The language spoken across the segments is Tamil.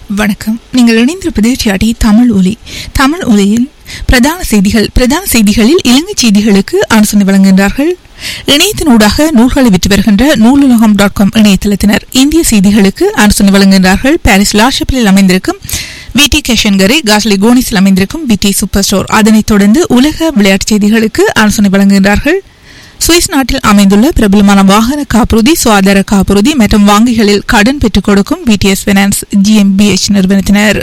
வணக்கம் நீங்கள் இணைந்திருப்பது டிஆர்டி தமிழ் ஒலி தமிழ் ஒலியில் பிரதான செய்திகள் பிரதான செய்திகளில் இலங்கை செய்திகளுக்கு ஆலோசனை வழங்குகின்றார்கள் இணையத்தினூடாக நூல்களை விற்று வருகின்ற நூலுலகம் டாட் காம் இணையதளத்தினர் இந்திய செய்திகளுக்கு ஆலோசனை வழங்குகின்றார்கள் பாரிஸ் லாஷப்பிலில் அமைந்திருக்கும் விடி கேஷன்கரை காஸ்லி கோனிஸில் அமைந்திருக்கும் விடி சூப்பர் ஸ்டோர் அதனைத் தொடர்ந்து உலக விளையாட்டுச் செய்திகளுக்கு ஆலோசனை வழங்குகின்றார்கள் சுவிஸ் நாட்டில் அமைந்துள்ள பிரபலமான வாகன காப்புறுதி சுகாதார காப்புறுதி மற்றும் வங்கிகளில் கடன் பெற்றுக் கொடுக்கும் பிடிஎஸ் பினான்ஸ் ஜிஎம்பிஎச் நிறுவனத்தினர்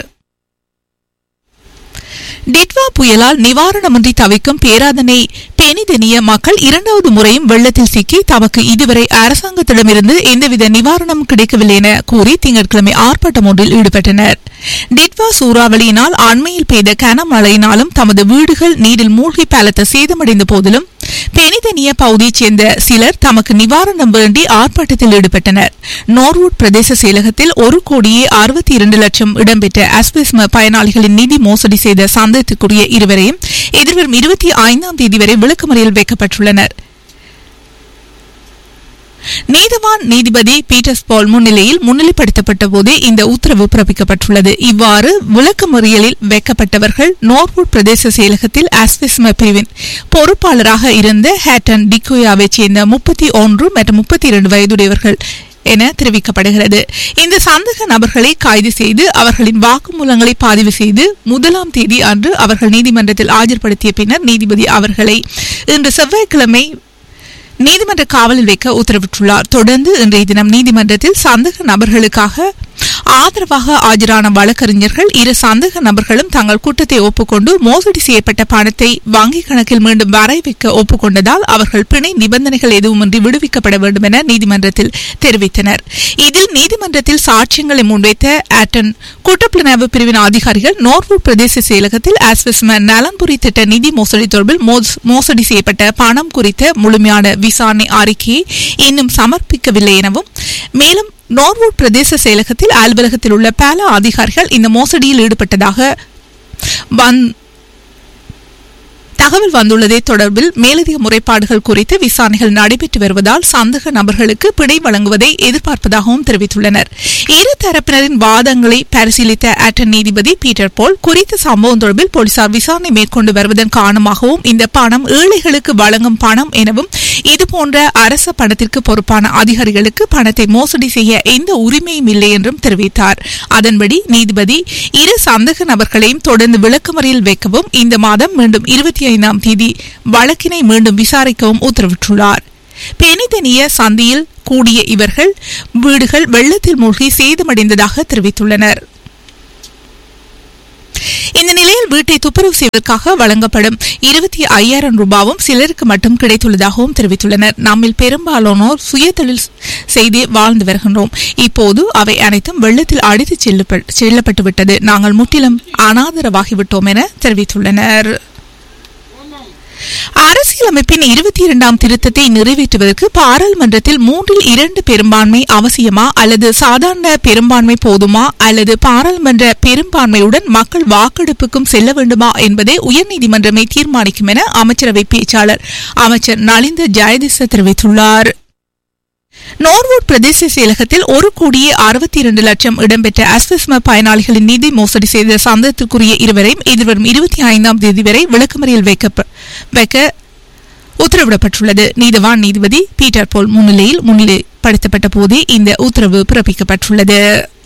டிட்வா புயலால் நிவாரணமின்றி தவிக்கும் பேராதனை பெனிதெனிய மக்கள் இரண்டாவது முறையும் வெள்ளத்தில் சிக்கி தமக்கு இதுவரை அரசாங்கத்திடமிருந்து எந்தவித நிவாரணமும் கிடைக்கவில்லை என கூறி திங்கட்கிழமை ஆர்ப்பாட்டம் ஒன்றில் ஈடுபட்டனர் டிட்வா சூறாவளியினால் அண்மையில் பெய்த கனமழையினாலும் தமது வீடுகள் நீரில் மூழ்கி பலத்த சேதமடைந்த போதிலும் பெனிதனிய பகுதியைச் சேர்ந்த சிலர் தமக்கு நிவாரணம் வேண்டி ஆர்ப்பாட்டத்தில் ஈடுபட்டனர் நோர்வுட் பிரதேச செயலகத்தில் ஒரு கோடியே அறுபத்தி இரண்டு லட்சம் இடம்பெற்ற அஸ்பிஸ்ம பயனாளிகளின் நிதி மோசடி செய்த சந்தேகத்துக்குரிய இருவரையும் எதிர்வரும் இருபத்தி ஐந்தாம் தேதி வரை விளக்கமறியல் வைக்கப்பட்டுள்ளனர் நீதவான் நீதிபதி பீட்டர்ஸ் பால் முன்னிலையில் முன்னிலைப்படுத்தப்பட்ட போதே இந்த உத்தரவு பிறப்பிக்கப்பட்டுள்ளது இவ்வாறு விளக்கமறியலில் வைக்கப்பட்டவர்கள் நோர்வுட் பிரதேச செயலகத்தில் ஆஸ்பிஸ்ம பிரிவின் பொறுப்பாளராக இருந்த ஹேட்டன் டிகோயாவைச் சேர்ந்த முப்பத்தி ஒன்று மற்றும் முப்பத்தி இரண்டு வயதுடையவர்கள் என தெரிவிக்கப்படுகிறது இந்த சந்தேக நபர்களை கைது செய்து அவர்களின் வாக்குமூலங்களை பதிவு செய்து முதலாம் தேதி அன்று அவர்கள் நீதிமன்றத்தில் ஆஜர்படுத்திய பின்னர் நீதிபதி அவர்களை இன்று செவ்வாய்க்கிழமை நீதிமன்ற காவலில் வைக்க உத்தரவிட்டுள்ளார் தொடர்ந்து இன்றைய தினம் நீதிமன்றத்தில் சந்தேக நபர்களுக்காக ஆதரவாக ஆஜரான வழக்கறிஞர்கள் இரு சந்தேக நபர்களும் தங்கள் குற்றத்தை ஒப்புக்கொண்டு மோசடி செய்யப்பட்ட பணத்தை வங்கிக் கணக்கில் மீண்டும் வரை வைக்க ஒப்புக்கொண்டதால் அவர்கள் பிணை நிபந்தனைகள் எதுவுமின்றி விடுவிக்கப்பட வேண்டும் என நீதிமன்றத்தில் தெரிவித்தனர் இதில் நீதிமன்றத்தில் சாட்சியங்களை முன்வைத்த ஆட்டன் குற்றப்புலனாய்வு பிரிவின் அதிகாரிகள் நோர்வுட் பிரதேச செயலகத்தில் ஆஸ்பிஸ்ம நலன்புரி திட்ட நிதி மோசடி தொடர்பில் மோசடி செய்யப்பட்ட பணம் குறித்த முழுமையான விசாரணை அறிக்கையை இன்னும் சமர்ப்பிக்கவில்லை எனவும் மேலும் நோர்வுட் பிரதேச செயலகத்தில் அலுவலகத்தில் உள்ள பல அதிகாரிகள் இந்த மோசடியில் ஈடுபட்டதாக தகவல் வந்துள்ளதை தொடர்பில் மேலதிக முறைப்பாடுகள் குறித்து விசாரணைகள் நடைபெற்று வருவதால் சந்தேக நபர்களுக்கு பிணை வழங்குவதை எதிர்பார்ப்பதாகவும் தெரிவித்துள்ளனர் இரு தரப்பினரின் வாதங்களை பரிசீலித்த ஆட்டன் நீதிபதி பீட்டர் போல் குறித்த சம்பவம் தொடர்பில் போலீசார் விசாரணை மேற்கொண்டு வருவதன் காரணமாகவும் இந்த பணம் ஏழைகளுக்கு வழங்கும் பணம் எனவும் இதுபோன்ற அரச பணத்திற்கு பொறுப்பான அதிகாரிகளுக்கு பணத்தை மோசடி செய்ய எந்த உரிமையும் இல்லை என்றும் தெரிவித்தார் அதன்படி நீதிபதி இரு சந்தேக நபர்களையும் தொடர்ந்து விளக்கமறியில் வைக்கவும் இந்த மாதம் மீண்டும் இருபத்தி ஐந்தாம் தேதி வழக்கினை மீண்டும் விசாரிக்கவும் உத்தரவிட்டுள்ளார் பெனிதனிய சந்தியில் கூடிய இவர்கள் வீடுகள் வெள்ளத்தில் மூழ்கி சேதமடைந்ததாக தெரிவித்துள்ளனர் இந்த நிலையில் வீட்டை துப்புரவு செய்வதற்காக வழங்கப்படும் இருபத்தி ஐயாயிரம் ரூபாவும் சிலருக்கு மட்டும் கிடைத்துள்ளதாகவும் தெரிவித்துள்ளனர் நம்மில் பெரும்பாலானோர் சுய தொழில் செய்து வாழ்ந்து வருகின்றோம் இப்போது அவை அனைத்தும் வெள்ளத்தில் அடித்துச் செல்லப்பட்டு விட்டது நாங்கள் முற்றிலும் அனாதரவாகிவிட்டோம் என தெரிவித்துள்ளனர் அரசியலமைப்பின் இருபத்தி இரண்டாம் திருத்தத்தை நிறைவேற்றுவதற்கு பாராளுமன்றத்தில் மூன்றில் இரண்டு பெரும்பான்மை அவசியமா அல்லது சாதாரண பெரும்பான்மை போதுமா அல்லது பாராளுமன்ற பெரும்பான்மையுடன் மக்கள் வாக்கெடுப்புக்கும் செல்ல வேண்டுமா என்பதை உயர்நீதிமன்றமே தீர்மானிக்கும் என அமைச்சரவை பேச்சாளர் அமைச்சர் நலிந்த ஜெயதிச தெரிவித்துள்ளார் நோர்வுட் பிரதேச செயலகத்தில் ஒரு கோடியே அறுபத்தி இரண்டு லட்சம் இடம்பெற்ற அஸ்விஸ்ம பயனாளிகளின் நிதி மோசடி செய்த சந்தேகத்திற்குரிய இருவரையும் எதிர்வரும் இருபத்தி ஐந்தாம் தேதி வரை விளக்கமறியல் வைக்க உத்தரவிடப்பட்டுள்ளது நீதவான் நீதிபதி பீட்டர் போல் முன்னிலையில் முன்னிலைப்படுத்தப்பட்ட போதே இந்த உத்தரவு பிறப்பிக்கப்பட்டுள்ளது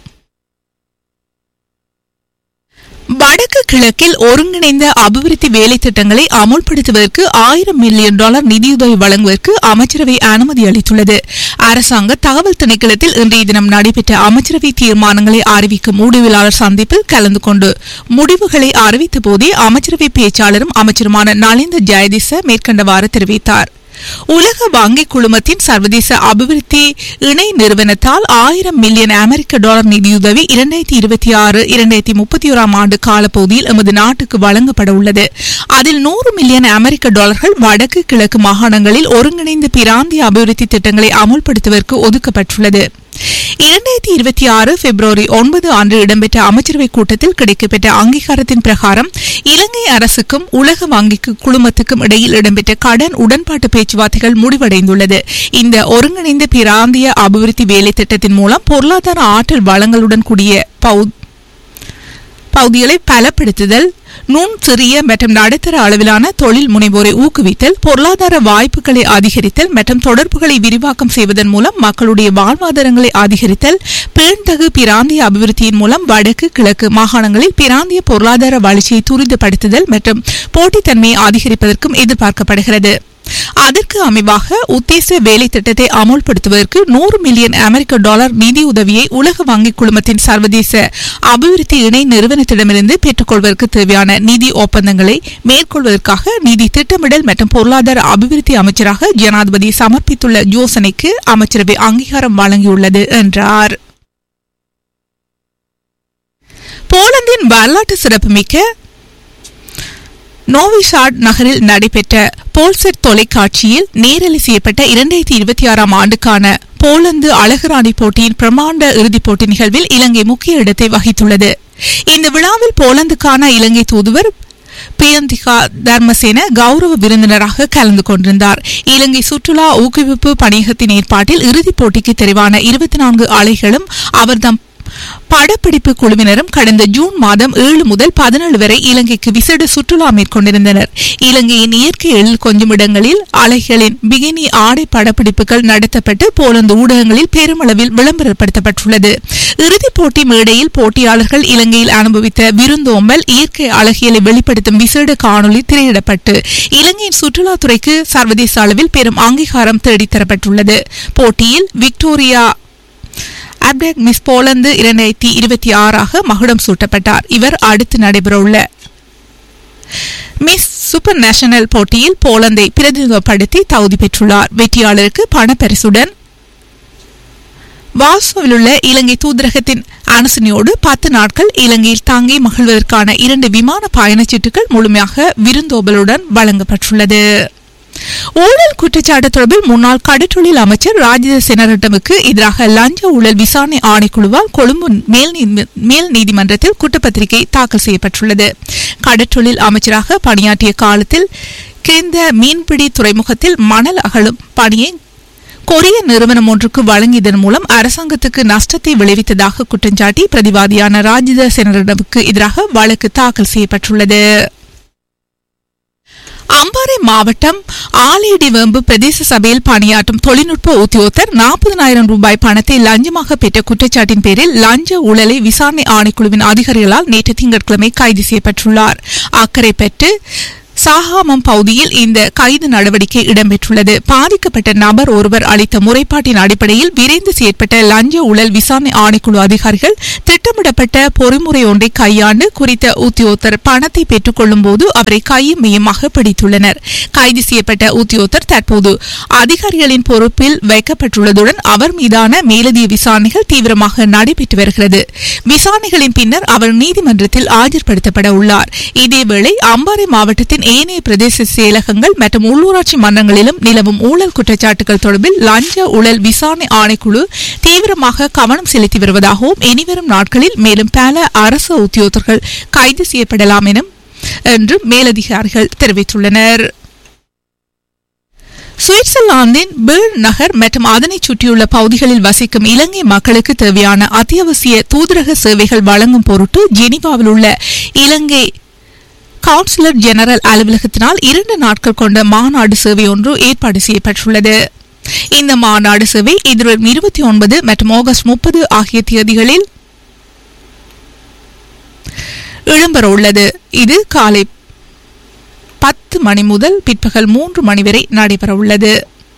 வடக்கு கிழக்கில் ஒருங்கிணைந்த அபிவிருத்தி வேலை திட்டங்களை அமுல்படுத்துவதற்கு ஆயிரம் மில்லியன் டாலர் நிதியுதவி வழங்குவதற்கு அமைச்சரவை அனுமதி அளித்துள்ளது அரசாங்க தகவல் திணைக்களத்தில் இன்றைய தினம் நடைபெற்ற அமைச்சரவை தீர்மானங்களை அறிவிக்கும் ஊடகவியலாளர் சந்திப்பில் கலந்து கொண்டு முடிவுகளை அறிவித்த போதே அமைச்சரவை பேச்சாளரும் அமைச்சருமான நலிந்த ஜெயதிச மேற்கண்டவாறு தெரிவித்தார் உலக வங்கி குழுமத்தின் சர்வதேச அபிவிருத்தி இணை நிறுவனத்தால் ஆயிரம் மில்லியன் அமெரிக்க டாலர் நிதியுதவி இரண்டாயிரத்தி இருபத்தி ஆறு இரண்டாயிரத்தி முப்பத்தி ஓராம் ஆண்டு காலப்பகுதியில் எமது நாட்டுக்கு வழங்கப்பட உள்ளது அதில் நூறு மில்லியன் அமெரிக்க டாலர்கள் வடக்கு கிழக்கு மாகாணங்களில் ஒருங்கிணைந்த பிராந்திய அபிவிருத்தி திட்டங்களை அமுல்படுத்துவதற்கு ஒதுக்கப்பட்டுள்ளது இரண்டாயிரத்தி இருபத்தி ஆறு பிப்ரவரி ஒன்பது அன்று இடம்பெற்ற அமைச்சரவை கூட்டத்தில் கிடைக்கப்பெற்ற அங்கீகாரத்தின் பிரகாரம் இலங்கை அரசுக்கும் உலக வங்கிக்கு குழுமத்துக்கும் இடையில் இடம்பெற்ற கடன் உடன்பாட்டு பேச்சுவார்த்தைகள் முடிவடைந்துள்ளது இந்த ஒருங்கிணைந்த பிராந்திய அபிவிருத்தி வேலை திட்டத்தின் மூலம் பொருளாதார ஆற்றல் வளங்களுடன் கூடிய பௌ- பகுதிகளை பலப்படுத்துதல் நுண் சிறிய மற்றும் நடுத்தர அளவிலான தொழில் முனைவோரை ஊக்குவித்தல் பொருளாதார வாய்ப்புகளை அதிகரித்தல் மற்றும் தொடர்புகளை விரிவாக்கம் செய்வதன் மூலம் மக்களுடைய வாழ்வாதாரங்களை அதிகரித்தல் பேண்தகு பிராந்திய அபிவிருத்தியின் மூலம் வடக்கு கிழக்கு மாகாணங்களில் பிராந்திய பொருளாதார வளர்ச்சியை துரிதப்படுத்துதல் மற்றும் போட்டித்தன்மையை அதிகரிப்பதற்கும் எதிர்பார்க்கப்படுகிறது அதற்கு அமைவாக உத்தேச வேலை திட்டத்தை அமுல்படுத்துவதற்கு நூறு மில்லியன் அமெரிக்க டாலர் நிதியுதவியை உலக வங்கி குழுமத்தின் சர்வதேச அபிவிருத்தி இணை நிறுவனத்திடமிருந்து பெற்றுக்கொள்வதற்கு தேவையான நிதி ஒப்பந்தங்களை மேற்கொள்வதற்காக நிதி திட்டமிடல் மற்றும் பொருளாதார அபிவிருத்தி அமைச்சராக ஜனாதிபதி சமர்ப்பித்துள்ள யோசனைக்கு அமைச்சரவை அங்கீகாரம் வழங்கியுள்ளது என்றார் போலந்தின் வரலாற்று சிறப்புமிக்க நோவிசாட் நகரில் நடைபெற்ற போல்செட் தொலைக்காட்சியில் நேரலை செய்யப்பட்ட இரண்டாயிரத்தி இருபத்தி ஆறாம் ஆண்டுக்கான போலந்து அழகுராணி போட்டியின் பிரமாண்ட இறுதிப் போட்டி நிகழ்வில் இலங்கை முக்கிய இடத்தை வகித்துள்ளது இந்த விழாவில் போலந்துக்கான இலங்கை தூதுவர் பிரியந்திகா தர்மசேன கௌரவ விருந்தினராக கலந்து கொண்டிருந்தார் இலங்கை சுற்றுலா ஊக்குவிப்பு பணியகத்தின் ஏற்பாட்டில் இறுதிப் போட்டிக்கு தெரிவான இருபத்தி நான்கு அலைகளும் அவர்தம் படப்பிடிப்பு குழுவினரும் கடந்த ஜூன் மாதம் ஏழு முதல் பதினேழு வரை இலங்கைக்கு விசேட சுற்றுலா மேற்கொண்டிருந்தனர் இலங்கையின் இயற்கை எழில் கொஞ்சம் இடங்களில் அலைகளின் பிகினி ஆடை படப்பிடிப்புகள் நடத்தப்பட்டு போலந்து ஊடகங்களில் பெருமளவில் விளம்பரப்படுத்தப்பட்டுள்ளது இறுதிப் போட்டி மேடையில் போட்டியாளர்கள் இலங்கையில் அனுபவித்த விருந்தோம்பல் இயற்கை அழகியலை வெளிப்படுத்தும் விசேட காணொலி திரையிடப்பட்டு இலங்கையின் சுற்றுலாத்துறைக்கு சர்வதேச அளவில் பெரும் அங்கீகாரம் தேடித்தரப்பட்டுள்ளது போட்டியில் விக்டோரியா அப்டேக் மிஸ் போலந்து இரண்டாயிரத்தி இருபத்தி ஆறாக மகுடம் சூட்டப்பட்டார் இவர் அடுத்து நடைபெறவுள்ள மிஸ் சூப்பர் நேஷனல் போட்டியில் போலந்தை பிரதிநிதித்துவப்படுத்தி தகுதி பெற்றுள்ளார் வெற்றியாளருக்கு பணப்பரிசுடன் வாசோவில் உள்ள இலங்கை தூதரகத்தின் அனுசனையோடு பத்து நாட்கள் இலங்கையில் தாங்கி மகிழ்வதற்கான இரண்டு விமான பயணச்சீட்டுகள் முழுமையாக விருந்தோம்பலுடன் வழங்கப்பட்டுள்ளது ஊழல் குற்றச்சாட்டு தொடர்பில் முன்னாள் கடற்றொழில் அமைச்சர் ராஜித செனரட்டமுக்கு எதிராக லஞ்ச ஊழல் விசாரணை ஆணைக்குழுவால் கொழும்பு மேல் நீதி- மேல் நீதிமன்றத்தில் குற்றப்பத்திரிகை தாக்கல் செய்யப்பட்டுள்ளது கடற்றொழில் அமைச்சராக பணியாற்றிய காலத்தில் கிந்த மீன்பிடி துறைமுகத்தில் மணல் அகழும் பணியை கொரிய நிறுவனம் ஒன்றுக்கு வழங்கியதன் மூலம் அரசாங்கத்துக்கு நஷ்டத்தை விளைவித்ததாக குற்றஞ்சாட்டி பிரதிவாதியான ராஜித செனரடமுக்கு எதிராக வழக்கு தாக்கல் செய்யப்பட்டுள்ளது அம்பாறை மாவட்டம் ஆலேடிவேம்பு பிரதேச சபையில் பணியாற்றும் தொழில்நுட்ப உத்தியோகத்தர் நாற்பதனாயிரம் ரூபாய் பணத்தை லஞ்சமாக பெற்ற குற்றச்சாட்டின் பேரில் லஞ்ச ஊழலை விசாரணை ஆணைக்குழுவின் அதிகாரிகளால் நேற்று திங்கட்கிழமை கைது செய்யப்பட்டுள்ளார் அக்கறை பெற்று சாகாமம் பகுதியில் இந்த கைது நடவடிக்கை இடம்பெற்றுள்ளது பாதிக்கப்பட்ட நபர் ஒருவர் அளித்த முறைப்பாட்டின் அடிப்படையில் விரைந்து செயற்பட்ட லஞ்ச ஊழல் விசாரணை ஆணைக்குழு அதிகாரிகள் திட்டமிடப்பட்ட பொறிமுறை ஒன்றை கையாண்டு குறித்த உத்தியோகத்தர் பணத்தை பெற்றுக் கொள்ளும் போது அவரை கையும் மையமாக பிடித்துள்ளனர் கைது செய்யப்பட்ட உத்தியோகத்தர் தற்போது அதிகாரிகளின் பொறுப்பில் வைக்கப்பட்டுள்ளதுடன் அவர் மீதான மேலதிக விசாரணைகள் தீவிரமாக நடைபெற்று வருகிறது விசாரணைகளின் பின்னர் அவர் நீதிமன்றத்தில் ஆஜர்படுத்தப்பட உள்ளார் இதேவேளை அம்பாறை மாவட்டத்தின் ஏனைய பிரதேச செயலகங்கள் மற்றும் உள்ளூராட்சி மன்றங்களிலும் நிலவும் ஊழல் குற்றச்சாட்டுகள் தொடர்பில் லஞ்ச ஊழல் விசாரணை ஆணைக்குழு தீவிரமாக கவனம் செலுத்தி வருவதாகவும் இனிவரும் நாட்களில் மேலும் பல அரசு உத்தியோகத்தர்கள் கைது செய்யப்படலாம் எனும் என்று மேலதிகாரிகள் தெரிவித்துள்ளனர் சுவிட்சர்லாந்தின் பேர்ன் நகர் மற்றும் அதனைச் சுற்றியுள்ள பகுதிகளில் வசிக்கும் இலங்கை மக்களுக்கு தேவையான அத்தியாவசிய தூதரக சேவைகள் வழங்கும் பொருட்டு ஜெனீவாவில் உள்ள இலங்கை கவுன்சிலர் ஜெனரல் அலுவலகத்தினால் இரண்டு நாட்கள் கொண்ட மாநாடு சேவை ஒன்று ஏற்பாடு செய்யப்பட்டுள்ளது இந்த மாநாடு சேவை எதிர்வரும் இருபத்தி ஒன்பது மற்றும் ஆகஸ்ட் முப்பது ஆகிய தேதிகளில் இடம்பெற உள்ளது இது காலை பத்து மணி முதல் பிற்பகல் மூன்று மணி வரை நடைபெற உள்ளது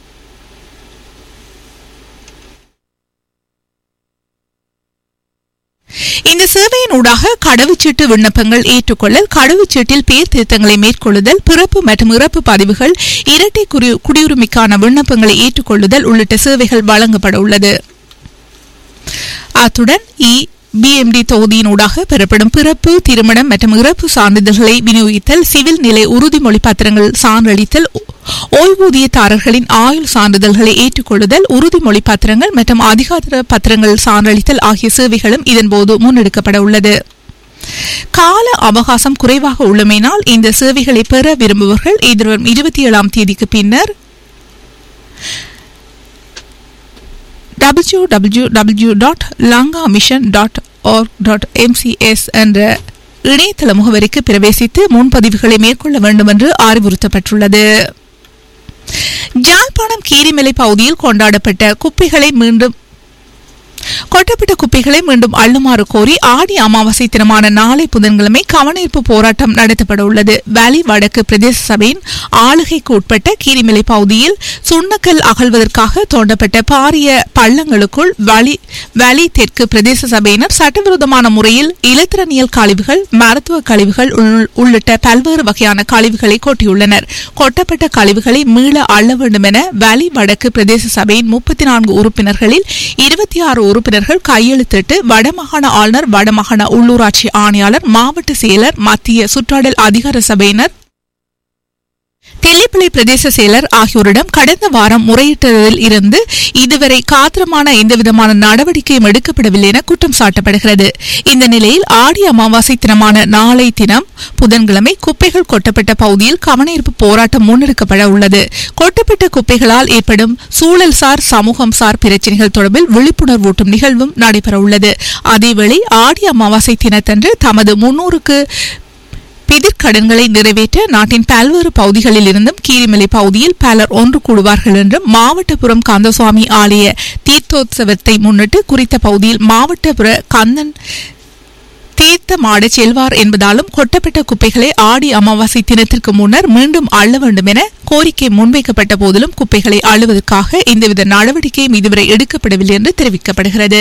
இந்த சேவையின் ஊடாக கடவுச்சீட்டு விண்ணப்பங்கள் ஏற்றுக்கொள்ளல் கடவுச்சீட்டில் பேர் திருத்தங்களை மேற்கொள்ளுதல் பிறப்பு மற்றும் இறப்பு பதிவுகள் இரட்டை குடி- குடியுரிமைக்கான விண்ணப்பங்களை ஏற்றுக்கொள்ளுதல் உள்ளிட்ட சேவைகள் வழங்கப்பட உள்ளது அத்துடன் இ பிஎம்டி தொகுதியினூடாக பெறப்படும் பிறப்பு திருமணம் மற்றும் இறப்பு சான்றிதழ்களை விநியோகித்தல் சிவில் நிலை உறுதிமொழி பத்திரங்கள் சான்றளித்தல் ஓ- ஓய்வூதியதாரர்களின் ஆயுள் சான்றிதழ்களை ஏற்றுக்கொள்ளுதல் உறுதிமொழி பத்திரங்கள் மற்றும் அதிகார பத்திரங்கள் சான்றளித்தல் ஆகிய சேவைகளும் இதன்போது முன்னெடுக்கப்பட உள்ளது கால அவகாசம் குறைவாக உள்ளமையினால் இந்த சேவைகளை பெற விரும்புபவர்கள் எதிர்வரும் இருபத்தி ஏழாம் தேதிக்கு பின்னர் www.langamission.org.mcs என்ற இணையதள முகவரிக்கு பிரவேசித்து முன்பதிவுகளை மேற்கொள்ள வேண்டும் என்று அறிவுறுத்தப்பட்டுள்ளது ஜாழ்ப்பாணம் கீரிமலை பகுதியில் கொண்டாடப்பட்ட குப்பைகளை மீண்டும் கொட்டப்பட்ட குப்பைகளை மீண்டும் அள்ளுமாறு கோரி ஆடி அமாவாசை தினமான நாளை புதன்கிழமை கவனஈர்ப்பு போராட்டம் நடத்தப்பட உள்ளது வேலி வடக்கு பிரதேச சபையின் ஆளுகைக்கு உட்பட்ட கீரிமலை பகுதியில் சுண்ணக்கல் அகழ்வதற்காக தோண்டப்பட்ட பாரிய பள்ளங்களுக்குள் வலி வேலி தெற்கு பிரதேச சபையினர் சட்டவிரோதமான முறையில் இலத்திரனியல் கழிவுகள் மருத்துவ கழிவுகள் உள்- உள்ளிட்ட பல்வேறு வகையான கழிவுகளை கொட்டியுள்ளனர் கொட்டப்பட்ட கழிவுகளை மீள அள்ள வேண்டும் என வேலி வடக்கு பிரதேச சபையின் முப்பத்தி நான்கு உறுப்பினர்களில் இருபத்தி ஆறு உறுப்பினர்கள் கையெழுத்திட்டு வடமாகாண ஆளுநர் வடமாகாண உள்ளூராட்சி ஆணையாளர் மாவட்ட செயலர் மத்திய சுற்றாடல் அதிகார சபையினர் தெல்லிப்பளை பிரதேச செயலர் ஆகியோரிடம் கடந்த வாரம் முறையிட்டதில் இருந்து இதுவரை காத்திரமான எந்தவிதமான நடவடிக்கையும் எடுக்கப்படவில்லை என குற்றம் சாட்டப்படுகிறது இந்த நிலையில் ஆடி அமாவாசை தினமான நாளை தினம் புதன்கிழமை குப்பைகள் கொட்டப்பட்ட பகுதியில் கவனஈர்ப்பு போராட்டம் முன்னெடுக்கப்பட உள்ளது கொட்டப்பட்ட குப்பைகளால் ஏற்படும் சூழல் சார் சமூகம் சார் பிரச்சினைகள் தொடர்பில் விழிப்புணர்வூட்டும் நிகழ்வும் நடைபெற உள்ளது அதேவேளை ஆடி அமாவாசை தினத்தன்று தமது முன்னூறுக்கு பிதிர்க்கடன்களை நிறைவேற்ற நாட்டின் பல்வேறு பகுதிகளில் இருந்தும் கீரிமலை பகுதியில் பலர் ஒன்று கூடுவார்கள் என்றும் மாவட்டபுரம் கந்தசுவாமி ஆலய தீர்த்தோத்சவத்தை முன்னிட்டு குறித்த பகுதியில் மாவட்டபுர கந்தன் தீர்த்தமாடச் செல்வார் என்பதாலும் கொட்டப்பட்ட குப்பைகளை ஆடி அமாவாசை தினத்திற்கு முன்னர் மீண்டும் அள்ள வேண்டும் என கோரிக்கை முன்வைக்கப்பட்ட போதிலும் குப்பைகளை அள்ளுவதற்காக எந்தவித நடவடிக்கையும் இதுவரை எடுக்கப்படவில்லை என்று தெரிவிக்கப்படுகிறது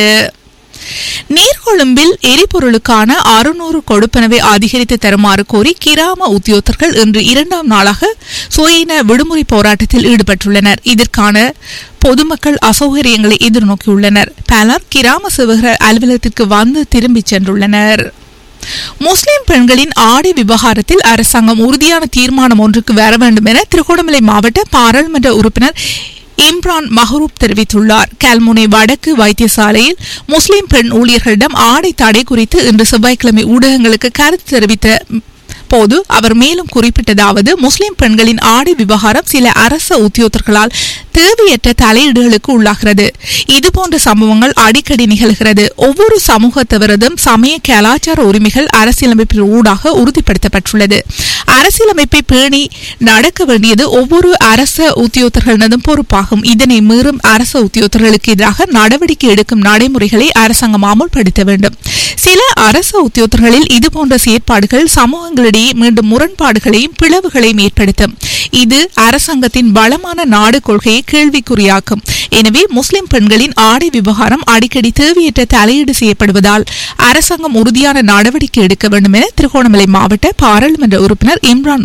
நீர்கொழும்பில் எரிபொருளுக்கான அறுநூறு கொடுப்பனவை அதிகரித்து தருமாறு கோரி கிராம உத்தியோகத்தர்கள் இன்று இரண்டாம் நாளாக சுயின விடுமுறை போராட்டத்தில் ஈடுபட்டுள்ளனர் இதற்கான பொதுமக்கள் அசௌகரியங்களை எதிர்நோக்கியுள்ளனர் பலர் கிராம சேவகர் அலுவலகத்திற்கு வந்து திரும்பிச் சென்றுள்ளனர் முஸ்லிம் பெண்களின் ஆடை விவகாரத்தில் அரசாங்கம் உறுதியான தீர்மானம் ஒன்றுக்கு வர வேண்டும் என திருகோணமலை மாவட்ட பாராளுமன்ற உறுப்பினர் இம்ரான் மஹரூப் தெரிவித்துள்ளார் கல்முனை வடக்கு வைத்தியசாலையில் முஸ்லிம் பெண் ஊழியர்களிடம் ஆடை தடை குறித்து இன்று செவ்வாய்க்கிழமை ஊடகங்களுக்கு கருத்து தெரிவித்த போது அவர் மேலும் குறிப்பிட்டதாவது முஸ்லிம் பெண்களின் ஆடை விவகாரம் சில அரச உத்தியோகர்களால் தேவையற்ற தலையீடுகளுக்கு உள்ளாகிறது இதுபோன்ற சம்பவங்கள் அடிக்கடி நிகழ்கிறது ஒவ்வொரு சமூகத்தவரதும் சமய கலாச்சார உரிமைகள் அரசியலமைப்பின் ஊடாக உறுதிப்படுத்தப்பட்டுள்ளது அரசியலமைப்பை பேணி நடக்க வேண்டியது ஒவ்வொரு அரச உத்தியோகத்தர்களினதும் பொறுப்பாகும் இதனை மீறும் அரச உத்தியோகத்தர்களுக்கு எதிராக நடவடிக்கை எடுக்கும் நடைமுறைகளை அரசாங்கம் அமுல்படுத்த வேண்டும் சில அரச உத்தியோகத்தர்களில் இதுபோன்ற செயற்பாடுகள் சமூகங்களிடையே மீண்டும் முரண்பாடுகளையும் பிளவுகளையும் ஏற்படுத்தும் இது அரசாங்கத்தின் பலமான நாடு கொள்கையை கேள்விக்குறியாக்கும் எனவே முஸ்லிம் பெண்களின் ஆடை விவகாரம் அடிக்கடி தேவையற்ற தலையீடு செய்யப்படுவதால் அரசாங்கம் உறுதியான நடவடிக்கை எடுக்க வேண்டும் என திருகோணமலை மாவட்ட பாராளுமன்ற உறுப்பினர் இம்ரான்